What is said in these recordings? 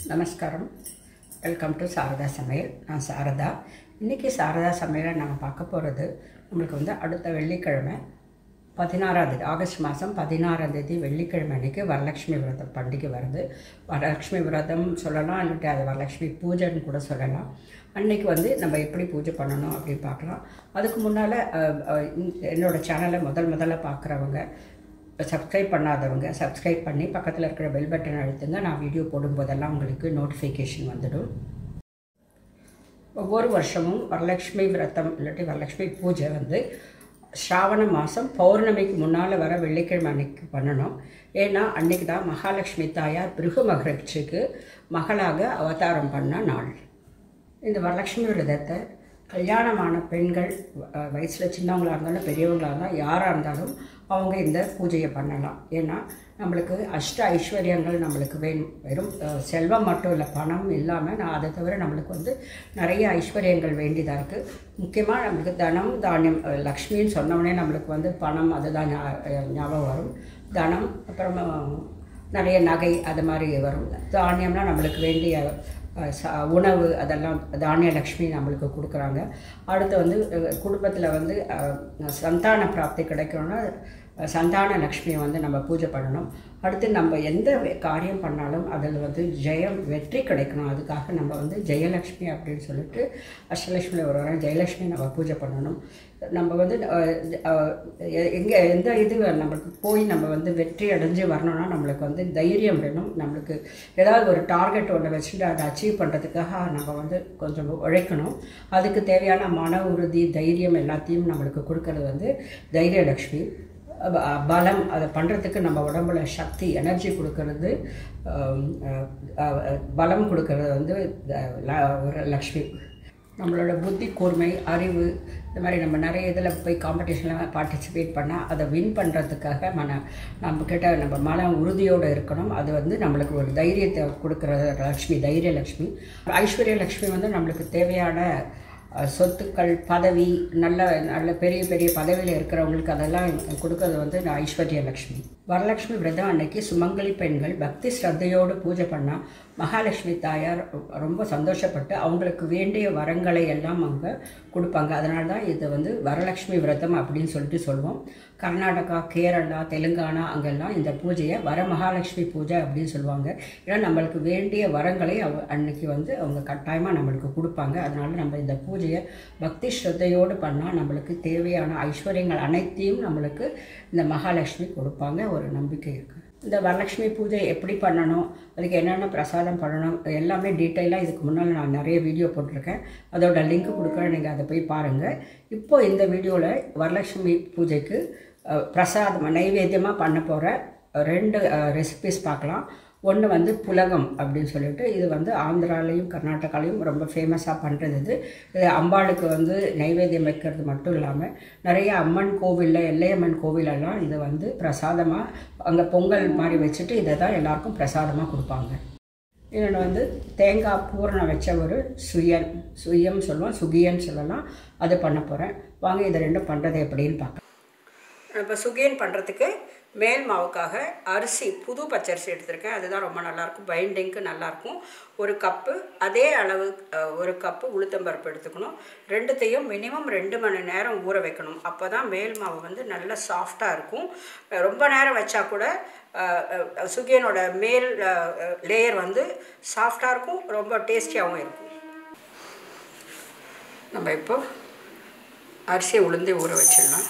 நமஸ்காரம் welcome to Saradha சமையல் நான் சாரதா இன்றைக்கி சாரதா சமையலை நாங்கள் பார்க்க போகிறது நம்மளுக்கு வந்து அடுத்த வெள்ளிக்கிழமை பதினாறாம் தேதி ஆகஸ்ட் மாதம் பதினாறாம் தேதி வெள்ளிக்கிழமை அன்றைக்கி வரலட்சுமி விரதம் பண்டிகை வருது வரலட்சுமி விரதம் சொல்லலாம் இல்லாட்டி அது வரலட்சுமி பூஜைன்னு கூட சொல்லலாம் அன்னைக்கு வந்து நம்ம எப்படி பூஜை பண்ணணும் அப்படின்னு பார்க்கலாம் அதுக்கு முன்னால் என்னோடய சேனலை முதல் முதல்ல பார்க்குறவங்க சப்ஸ்கிரைப் பண்ணாதவங்க சப்ஸ்கிரைப் பண்ணி பக்கத்தில் இருக்கிற பெல் பட்டன் அழுத்துங்க நான் வீடியோ போடும்போதெல்லாம் உங்களுக்கு நோட்டிஃபிகேஷன் வந்துடும் ஒவ்வொரு வருஷமும் வரலட்சுமி விரதம் இல்லாட்டி வரலட்சுமி பூஜை வந்து ஸ்ராவண மாதம் பௌர்ணமிக்கு முன்னால் வர வெள்ளிக்கிழமை அன்னைக்கு பண்ணணும் ஏன்னா அன்னைக்கு தான் மகாலட்சுமி தாயார் பிருகு மகரிஷிக்கு மகளாக அவதாரம் பண்ண நாள் இந்த வரலட்சுமி விரதத்தை கல்யாணமான பெண்கள் அஹ், வயசில் சின்னவங்களாக இருந்தாலும் பெரியவங்களாக இருந்தாலும் யாராக இருந்தாலும் அவங்க இந்த பூஜையை பண்ணலாம் ஏன்னா நம்மளுக்கு அஷ்ட ஐஸ்வர்யங்கள் நம்மளுக்கு வேணும் வெறும் அஹ், செல்வம் மட்டும் இல்லை பணம் இல்லாமல் நான் அதை தவிர நம்மளுக்கு வந்து நிறைய ஐஸ்வர்யங்கள் வேண்டியதாக இருக்குது முக்கியமாக நம்மளுக்கு தனம் தானியம் அஹ், லக்ஷ்மின்னு சொன்னோடனே நம்மளுக்கு வந்து பணம் அதுதான் ஞா- அஹ், ஞாபகம் வரும் தனம் அப்புறமா நிறைய நகை அது மாதிரி வரும் தானியம்னா நம்மளுக்கு வேண்டிய அஹ், ச உணவு அதெல்லாம் தானிய லக்ஷ்மி நம்மளுக்கு கொடுக்குறாங்க அடுத்து வந்து குடும்பத்தில் வந்து அஹ், சந்தான பிராப்தி கிடைக்கணும்னா அஹ், சந்தான லக்ஷ்மியை வந்து நம்ம பூஜை பண்ணணும் அடுத்து நம்ம எந்த வே- காரியம் பண்ணாலும் அதில் வந்து ஜெயம் வெற்றி கிடைக்கணும் அதுக்காக நம்ம வந்து ஜெயலக்ஷ்மி அப்படின்னு சொல்லிட்டு அஷ்டலக்ஷ்மி ஒரு வாரம் ஜெயலக்ஷ்மி நம்ம பூஜை பண்ணணும் நம்ம வந்து எங்கே எந்த இது நம்மளுக்கு போய் நம்ம வந்து வெற்றி அடைஞ்சு வரணும்னா நம்மளுக்கு வந்து தைரியம் வேணும் நம்மளுக்கு ஏதாவது ஒரு டார்கெட் ஒன்று வச்சுட்டு அதை அச்சீவ் பண்ணுறதுக்காக நம்ம வந்து கொஞ்சம் உழைக்கணும் அதுக்கு தேவையான மன உறுதி தைரியம் எல்லாத்தையும் நம்மளுக்கு கொடுக்கறது வந்து தைரியலக்ஷ்மி ப- பலம் அதை பண்ணுறதுக்கு நம்ம உடம்புல சக்தி எனர்ஜி கொடுக்கறது ஆம், அஹ், அஹ், பலம் கொடுக்கறது வந்து த- ல- ஒரு லக்ஷ்மி நம்மளோட புத்தி கூர்மை அறிவு இந்த மாதிரி நம்ம நிறைய இதில் போய் காம்படிஷனில் பார்ட்டிசிபேட் பண்ணால் அதை வின் பண்ணுறதுக்காக மன நம்ம கிட்ட நம்ம மன உறுதியோடு இருக்கணும் அது வந்து நம்மளுக்கு ஒரு தைரியத்தை கொடுக்குறது லக்ஷ்மி தைரிய லக்ஷ்மி ஐஸ்வர்ய லக்ஷ்மி வந்து நம்மளுக்கு தேவையான அஹ், சொத்துக்கள் பதவி நல்ல நல்ல பெரிய பெரிய பதவியில் இருக்கிறவங்களுக்கு அதெல்லாம் கொடுக்கறது வந்து இந்த ஐஸ்வர்ய லக்ஷ்மி வரலட்சுமி விரதம் அன்னைக்கு சுமங்கலி பெண்கள் பக்தி ஸ்ரத்தையோடு பூஜை பண்ணால் மகாலட்சுமி தாயார் ரொம்ப சந்தோஷப்பட்டு அவங்களுக்கு வேண்டிய வரங்களை எல்லாம் அவங்க கொடுப்பாங்க அதனால தான் இது வந்து வரலட்சுமி விரதம் அப்படின்னு சொல்லிட்டு சொல்லுவோம் கர்நாடகா கேரளா தெலுங்கானா அங்கெல்லாம் இந்த பூஜையை வர மகாலட்சுமி பூஜை அப்படின்னு சொல்லுவாங்க ஏன்னா நம்மளுக்கு வேண்டிய வரங்களை அவ அன்னைக்கு வந்து அவங்க கட்டாயமாக நம்மளுக்கு கொடுப்பாங்க அதனால நம்ம இந்த பூஜையை பக்தி ஸ்ரத்தையோடு பண்ணால் நம்மளுக்கு தேவையான ஐஸ்வர்யங்கள் அனைத்தையும் நம்மளுக்கு இந்த மகாலட்சுமி கொடுப்பாங்க ஒரு நம்பிக்கை இருக்குது இந்த வரலட்சுமி பூஜை எப்படி பண்ணணும் அதுக்கு என்னென்ன பிரசாதம் பண்ணணும் எல்லாமே டீட்டெயிலாக இதுக்கு முன்னால் நான் நிறைய வீடியோ போட்டிருக்கேன் அதோட லிங்க் கொடுக்குறேன் நீங்கள் அதை போய் பாருங்கள் இப்போ இந்த வீடியோவில் வரலட்சுமி பூஜைக்கு அஹ், பிரசாதம் நைவேத்தியமாக பண்ண போகிற ரெண்டு ரெசிபிஸ் பார்க்கலாம் ஒன்று வந்து புலகம் அப்படின்னு சொல்லிட்டு இது வந்து ஆந்திராலையும் கர்நாடகாலையும் ரொம்ப ஃபேமஸாக பண்ணுறது இது இது அம்பாளுக்கு வந்து நைவேத்தியம் வைக்கிறது மட்டும் இல்லாமல் நிறைய அம்மன் கோவிலில் எல்லையம்மன் கோவிலெல்லாம் இது வந்து பிரசாதமாக அங்கே பொங்கல் மாதிரி வச்சுட்டு இதை தான் எல்லாருக்கும் பிரசாதமாக கொடுப்பாங்க இன்னொன்று வந்து தேங்காய் பூரணம் வச்ச ஒரு சுயன் சுயம் சொல்லுவோம் சுகியன் சொல்லலாம் அது பண்ண போகிறேன் வாங்க இதை ரெண்டும் பண்ணுறது எப்படின்னு பார்க்கலாம் இப்போ சுகியன் பண்ணுறதுக்கு மேல் மாவுக்காக அரிசி புது பச்சரிசி எடுத்திருக்கேன் அதுதான் ரொம்ப நல்லாயிருக்கும் பைண்டிங்க்கு நல்லாயிருக்கும் ஒரு கப்பு அதே அளவு அஹ், ஒரு கப்பு உளுத்தம்பருப்பு எடுத்துக்கணும் ரெண்டுத்தையும் மினிமம் ரெண்டு மணி நேரம் ஊற வைக்கணும் அப்போ தான் மேல் மாவு வந்து நல்ல சாஃப்டாக இருக்கும் அஹ், ரொம்ப நேரம் வச்சா கூட அஹ், அஹ், சுகியனோட மேல் லேயர் வந்து சாஃப்டாக இருக்கும் ரொம்ப டேஸ்டியாகவும் இருக்கும் நம்ம இப்போ அரிசியை உளுந்து ஊற வச்சிடலாம்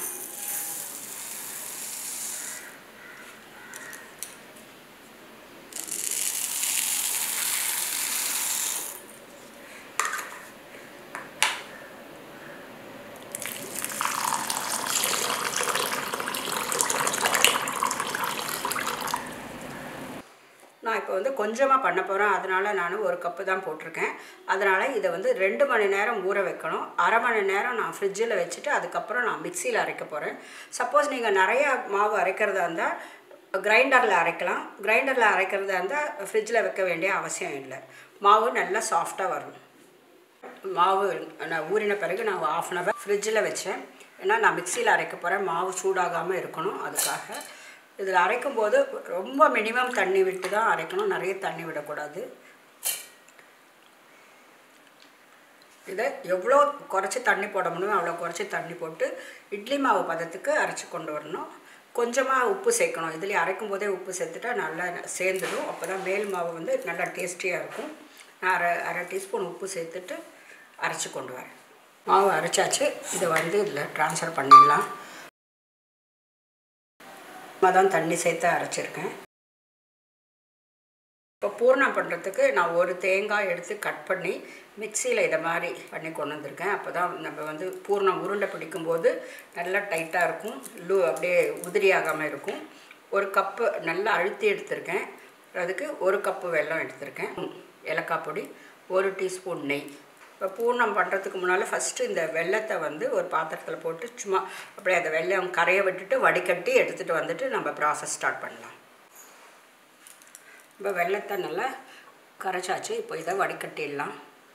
நான் இப்போ வந்து கொஞ்சமாக பண்ண போகிறேன் அதனால் நான் ஒரு கப்பு தான் போட்டிருக்கேன் அதனால் இதை வந்து ரெண்டு மணி நேரம் ஊற வைக்கணும் அரை மணி நேரம் நான் ஃப்ரிட்ஜில் வச்சுட்டு அதுக்கப்புறம் நான் மிக்சியில் அரைக்க போகிறேன் சப்போஸ் நீங்கள் நிறைய மாவு அரைக்கிறதா இருந்தால் கிரைண்டரில் அரைக்கலாம் கிரைண்டரில் அரைக்கிறதா இருந்தால் ஃப்ரிட்ஜில் வைக்க வேண்டிய அவசியம் இல்லை மாவு நல்லா சாஃப்டாக வரும் மாவு நான் ஊறின பிறகு நான் ஆஃப் அன் ஹவர் ஃப்ரிட்ஜில் வச்சேன் ஏன்னா நான் மிக்சியில் அரைக்க போகிறேன் மாவு சூடாகாமல் இருக்கணும் அதுக்காக இதில் அரைக்கும் போது ரொம்ப மினிமம் தண்ணி விட்டு தான் அரைக்கணும் நிறைய தண்ணி விடக்கூடாது இதை எவ்வளோ குறைச்சி தண்ணி போட முடியுமோ அவ்வளோ குறைச்சி தண்ணி போட்டு இட்லி மாவு பதத்துக்கு அரைச்சி கொண்டு வரணும் கொஞ்சமாக உப்பு சேர்க்கணும் இதுலேயே அரைக்கும் போதே உப்பு சேர்த்துட்டா நல்லா சேர்ந்துடும் அப்போ தான் மேல் மாவு வந்து நல்லா டேஸ்டியாக இருக்கும் நான் அரை அரை டீஸ்பூன் உப்பு சேர்த்துட்டு அரைச்சி கொண்டு வரேன் மாவு அரைச்சாச்சு இதை வந்து இதில் ட்ரான்ஸ்ஃபர் பண்ணிடலாம் தான் தண்ணி சேர்த்து அரைச்சிருக்கேன் இப்போ பூர்ணம் பண்ணுறதுக்கு நான் ஒரு தேங்காய் எடுத்து கட் பண்ணி மிக்சியில் இதை மாதிரி பண்ணி கொண்டு வந்திருக்கேன் அப்போ தான் நம்ம வந்து பூர்ணம் உருண்டை பிடிக்கும்போது நல்லா டைட்டாக இருக்கும் லூ அப்படியே உதிரி ஆகாமல் இருக்கும் ஒரு கப்பு நல்லா அழுத்தி எடுத்திருக்கேன் அதுக்கு ஒரு கப்பு வெல்லம் எடுத்திருக்கேன் ஏலக்காய் பொடி ஒரு டீஸ்பூன் நெய் இப்போ பூர்ணம் பண்ணுறதுக்கு முன்னால் ஃபஸ்ட்டு இந்த வெள்ளத்தை வந்து ஒரு பாத்திரத்தில் போட்டு சும்மா அப்படியே அந்த வெள்ளம் கரையை விட்டுட்டு வடிகட்டி எடுத்துகிட்டு வந்துட்டு நம்ம ப்ராசஸ் ஸ்டார்ட் பண்ணலாம் இப்போ வெள்ளத்தை நல்லா கரைச்சாச்சு இப்போ இதை வடிகட்டிடலாம்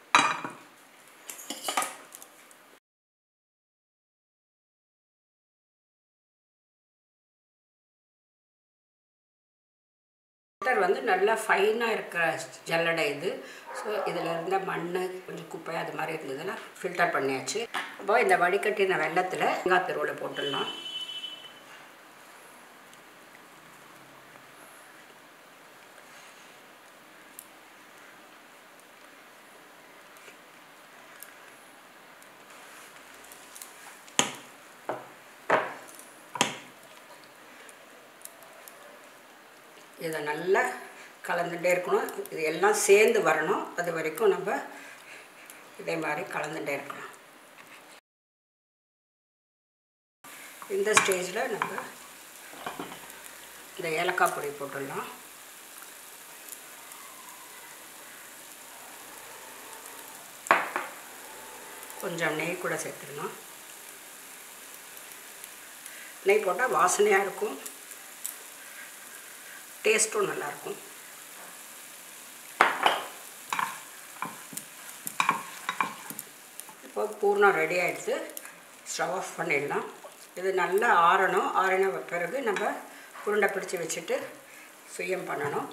ஃபில்டர் வந்து நல்லா ஃபைனாக இருக்கிற ஜல்லடை இது ஸோ இதில் இருந்த மண் கொஞ்சம் குப்பை அது மாதிரி இருந்ததுன்னா ஃபில்டர் பண்ணியாச்சு அப்போ இந்த வடிகட்டின வெள்ளத்தில் தேங்காய் திருவில் போட்டுடலாம் இதை நல்லா கலந்துகிட்டே இருக்கணும் இது எல்லாம் சேர்ந்து வரணும் அது வரைக்கும் நம்ம இதே மாதிரி கலந்துகிட்டே இருக்கலாம் இந்த ஸ்டேஜில் நம்ம இந்த ஏலக்காய் பொடி போட்டுடலாம் கொஞ்சம் நெய் கூட சேர்த்துக்கலாம் நெய் போட்டால் வாசனையாக இருக்கும் டேஸ்ட்டும் நல்லாயிருக்கும் இப்போ பூர்ணம் ரெடி ஆகிடுது ஸ்டவ் ஆஃப் பண்ணிடலாம் இது நல்லா ஆறணும் ஆறின பிறகு நம்ம உருண்டை பிடிச்சி வச்சுட்டு சுயம் பண்ணணும்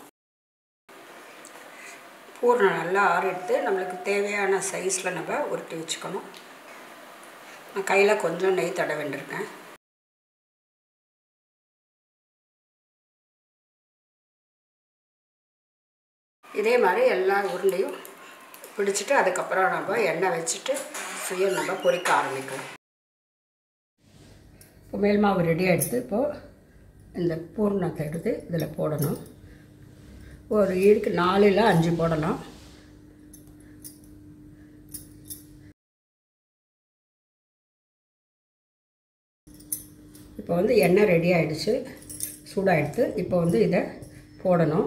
பூர்ணம் நல்லா ஆறிடுத்து நம்மளுக்கு தேவையான சைஸில் நம்ம உருட்டி வச்சுக்கணும் நான் கையில் கொஞ்சம் நெய் தட வேண்டியிருக்கேன் இதே மாதிரி எல்லா உருண்டையும் பிடிச்சிட்டு அதுக்கப்புறம் நம்ம எண்ணெய் வச்சுட்டு சுயம் நம்ம பொரிக்க ஆரம்பிக்கலாம் இப்போ மேல் மாவு ரெடி ஆகிடுது இப்போது இந்த பூர்ணத்தை எடுத்து இதில் போடணும் ஒரு ஈடுக்கு நாலு இல்லை அஞ்சு போடலாம் இப்போ வந்து எண்ணெய் ரெடி ஆகிடுச்சு சூடாகிடுது இப்போ வந்து இதை போடணும்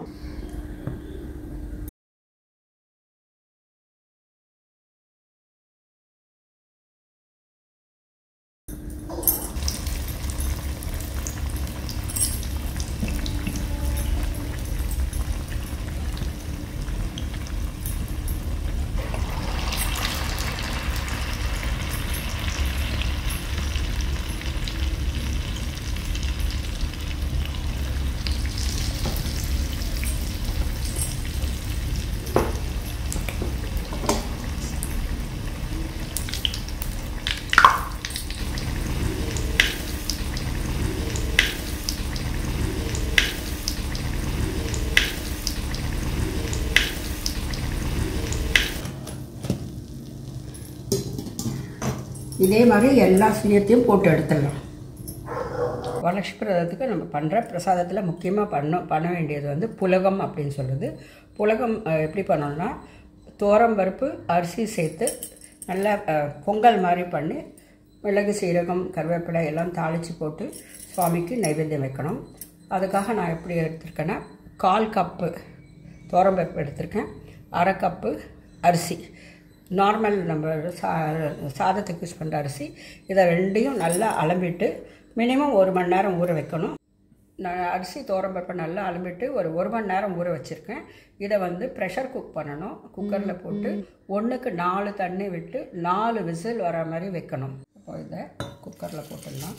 இதே மாதிரி எல்லா சுயத்தையும் போட்டு எடுத்துடலாம் வரலட்சுமி பிரதத்துக்கு நம்ம பண்ணுற பிரசாதத்தில் முக்கியமாக பண்ண பண்ண வேண்டியது வந்து புலகம் அப்படின்னு சொல்கிறது புலகம் அஹ், எப்படி பண்ணணும்னா தோரம் பருப்பு அரிசி சேர்த்து நல்லா அஹ், பொங்கல் மாதிரி பண்ணி மிளகு சீரகம் கருவேப்பிலை எல்லாம் தாளித்து போட்டு சுவாமிக்கு நைவேத்தியம் வைக்கணும் அதுக்காக நான் எப்படி எடுத்திருக்கேன்னா கால் கப்பு பருப்பு எடுத்திருக்கேன் அரை கப்பு அரிசி நார்மல் நம்ம சா சாதத்துக்கு யூஸ் பண்ணுற அரிசி இதை ரெண்டையும் நல்லா அலம்பிட்டு மினிமம் ஒரு மணி நேரம் ஊற வைக்கணும் நான் அரிசி பருப்பை நல்லா அலம்பிட்டு ஒரு ஒரு மணி நேரம் ஊற வச்சுருக்கேன் இதை வந்து ப்ரெஷர் குக் பண்ணணும் குக்கரில் போட்டு ஒன்றுக்கு நாலு தண்ணி விட்டு நாலு விசில் வர மாதிரி வைக்கணும் அப்போ இதை குக்கரில் போட்டுடலாம்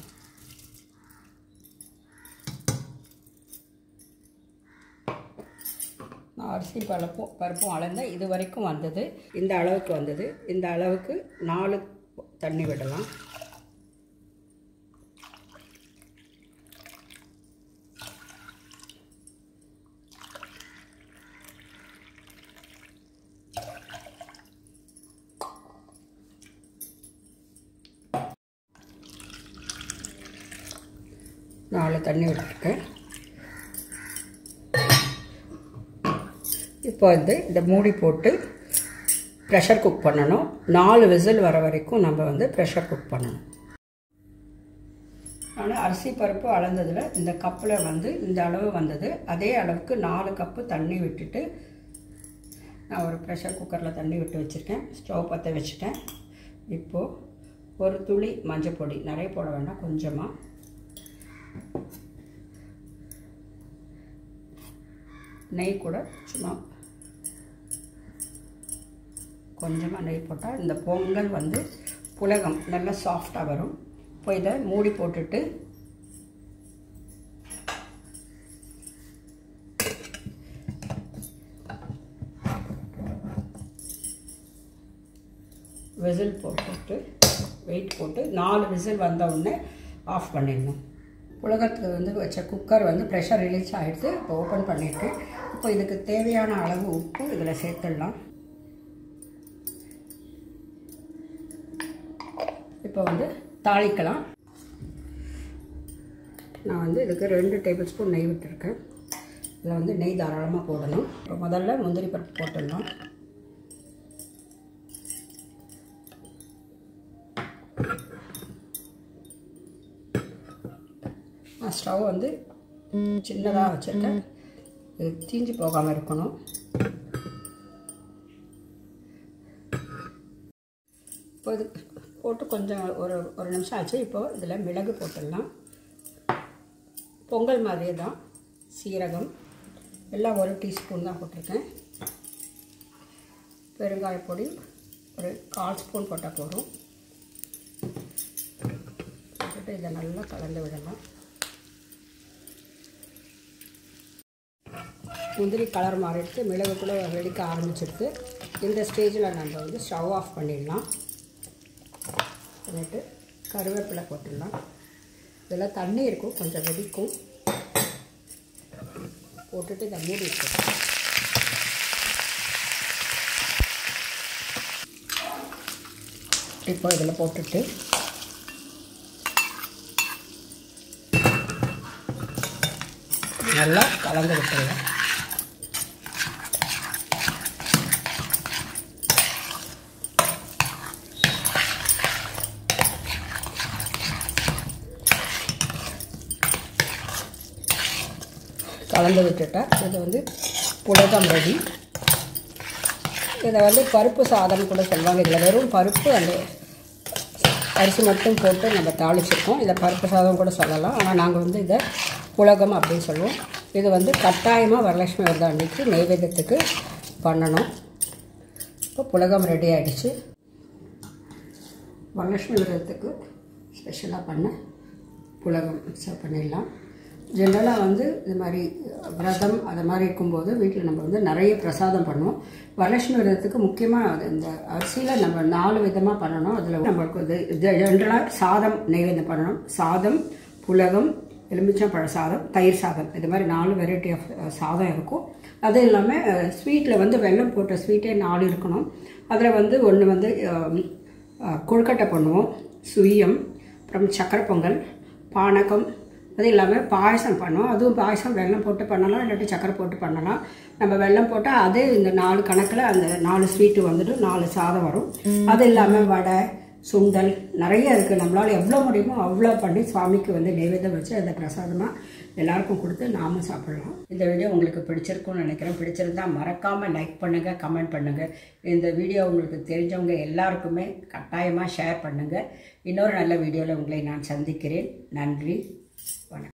நான் அரிசி பருப்பும் பருப்பும் அளந்தேன் இது வரைக்கும் வந்தது இந்த அளவுக்கு வந்தது இந்த அளவுக்கு நாலு தண்ணி விடலாம் நாலு தண்ணி விட்டுருக்கேன் இப்போ வந்து இந்த மூடி போட்டு ப்ரெஷர் குக் பண்ணணும் நாலு விசில் வர வரைக்கும் நம்ம வந்து ப்ரெஷர் குக் பண்ணணும் ஆனால் அரிசி பருப்பு அளந்ததில் இந்த கப்பில் வந்து இந்த அளவு வந்தது அதே அளவுக்கு நாலு கப்பு தண்ணி விட்டுட்டு நான் ஒரு ப்ரெஷர் குக்கரில் தண்ணி விட்டு வச்சுருக்கேன் ஸ்டவ் பற்ற வச்சுட்டேன் இப்போது ஒரு துளி மஞ்சள் பொடி நிறைய போட வேண்டாம் கொஞ்சமாக நெய் கூட சும்மா கொஞ்சமாக நெய் போட்டால் இந்த பொங்கல் வந்து புலகம் நல்லா சாஃப்டாக வரும் இப்போ இதை மூடி போட்டுட்டு விசில் போட்டுட்டு வெயிட் போட்டு நாலு விசில் வந்த உடனே ஆஃப் பண்ணிடணும் புலகத்துக்கு வந்து வச்ச குக்கர் வந்து ப்ரெஷர் ரிலீஸ் ஆகிடுது இப்போ ஓப்பன் பண்ணிட்டு இப்போ இதுக்கு தேவையான அளவு உப்பு இதில் சேர்த்துடலாம் இப்போ வந்து தாளிக்கலாம் நான் வந்து இதுக்கு ரெண்டு டேபிள் ஸ்பூன் நெய் விட்டுருக்கேன் இதில் வந்து நெய் தாராளமாக போடணும் இப்போ முதல்ல முந்திரி பருப்பு போட்டுடலாம் நான் ஸ்டவ் வந்து சின்னதாக வச்சுருக்கேன் இது தீஞ்சு போகாமல் இருக்கணும் இப்போ இது போட்டு கொஞ்சம் ஒரு ஒரு நிமிஷம் ஆச்சு இப்போது இதில் மிளகு போட்டுடலாம் பொங்கல் மாதிரியே தான் சீரகம் எல்லாம் ஒரு டீஸ்பூன் தான் போட்டிருக்கேன் பெருங்காயப்பொடி ஒரு கால் ஸ்பூன் போட்டால் போதும் போட்டுட்டு இதை நல்லா கலந்து விடலாம் முந்திரி கலர் மாறிடுத்து மிளகு கூட வெடிக்க ஆரம்பிச்சிடுது இந்த ஸ்டேஜில் நம்ம வந்து ஸ்டவ் ஆஃப் பண்ணிடலாம் பண்ணிட்டு கருவேப்பிலை போட்டுடலாம் இதெல்லாம் தண்ணி இருக்கும் கொஞ்சம் வெடிக்கும் போட்டுட்டு இதை மூடி வச்சிடலாம் இப்போ இதில் போட்டுட்டு நல்லா கலந்து விட்டுருங்க கலந்து விட்டுட்டேன் இது வந்து புலகம் ரெடி இதை வந்து பருப்பு சாதம் கூட சொல்லுவாங்க இதில் வெறும் பருப்பு அந்த அரிசி மட்டும் போட்டு நம்ம தாளிச்சிருக்கோம் இதை பருப்பு சாதம் கூட சொல்லலாம் ஆனால் நாங்கள் வந்து இதை புலகம் அப்படின்னு சொல்லுவோம் இது வந்து கட்டாயமாக வரலட்சுமி விரதம் அன்னைக்கு நைவேத்தியத்துக்கு பண்ணணும் இப்போ புலகம் ரெடி ஆகிடுச்சு வரலட்சுமி விரதத்துக்கு ஸ்பெஷலாக பண்ண புலகம் சர்வ் பண்ணிடலாம் ஜென்ரலாக வந்து இது மாதிரி விரதம் அது மாதிரி இருக்கும்போது வீட்டில் நம்ம வந்து நிறைய பிரசாதம் பண்ணுவோம் வரலட்சுமி விரதத்துக்கு முக்கியமாக இந்த அரிசியில் நம்ம நாலு விதமாக பண்ணணும் அதில் நம்மளுக்கு வந்து ஜென்ரலாக சாதம் நைவேத்தியம் பண்ணணும் சாதம் புலகம் எலுமிச்சம்பழ சாதம் தயிர் சாதம் இது மாதிரி நாலு வெரைட்டி ஆஃப் சாதம் இருக்கும் அது இல்லாமல் ஸ்வீட்டில் வந்து வெல்லம் போட்ட ஸ்வீட்டே நாலு இருக்கணும் அதில் வந்து ஒன்று வந்து கொழுக்கட்டை பண்ணுவோம் சுயம் அப்புறம் சக்கரை பொங்கல் பானகம் அது இல்லாமல் பாயசம் பண்ணுவோம் அதுவும் பாயசம் வெல்லம் போட்டு பண்ணலாம் இல்லாட்டி சக்கரை போட்டு பண்ணலாம் நம்ம வெல்லம் போட்டால் அதே இந்த நாலு கணக்கில் அந்த நாலு ஸ்வீட்டு வந்துட்டு நாலு சாதம் வரும் அது இல்லாமல் வடை சுண்டல் நிறைய இருக்குது நம்மளால் எவ்வளோ முடியுமோ அவ்வளோ பண்ணி சுவாமிக்கு வந்து நைவேத்தியம் வச்சு அதை பிரசாதமாக எல்லாருக்கும் கொடுத்து நாமும் சாப்பிடலாம் இந்த வீடியோ உங்களுக்கு பிடிச்சிருக்கும்னு நினைக்கிறேன் பிடிச்சிருந்தா மறக்காமல் லைக் பண்ணுங்கள் கமெண்ட் பண்ணுங்கள் இந்த வீடியோ உங்களுக்கு தெரிஞ்சவங்க எல்லாருக்குமே கட்டாயமாக ஷேர் பண்ணுங்கள் இன்னொரு நல்ல வீடியோவில் உங்களை நான் சந்திக்கிறேன் நன்றி வணக்கம்